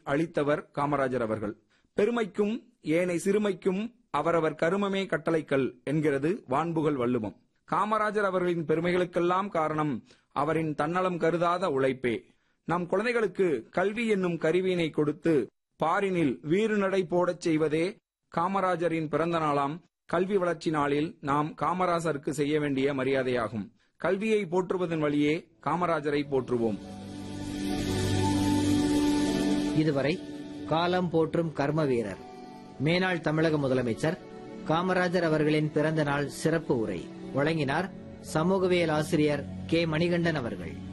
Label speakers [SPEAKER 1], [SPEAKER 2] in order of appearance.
[SPEAKER 1] அளித்தவர் காமராஜர் அவர்கள் பெருமைக்கும் ஏனை சிறுமைக்கும் அவரவர் கருமமே கட்டளைக்கல் என்கிறது வான்புகழ் வள்ளுவம் காமராஜர் அவர்களின் பெருமைகளுக்கெல்லாம் காரணம் அவரின் தன்னலம் கருதாத உழைப்பே நம் குழந்தைகளுக்கு கல்வி என்னும் கருவியினை கொடுத்து பாரினில் வீறு நடை போடச் செய்வதே காமராஜரின் பிறந்த நாளாம் கல்வி வளர்ச்சி நாளில் நாம் காமராஜருக்கு செய்ய வேண்டிய மரியாதையாகும் கல்வியை போற்றுவதன் வழியே காமராஜரை போற்றுவோம்
[SPEAKER 2] இதுவரை காலம் போற்றும் கர்ம வீரர் மேனாள் தமிழக முதலமைச்சர் காமராஜர் அவர்களின் பிறந்த நாள் சிறப்பு உரை வழங்கினார் சமூகவியல் ஆசிரியர் கே மணிகண்டன் அவர்கள்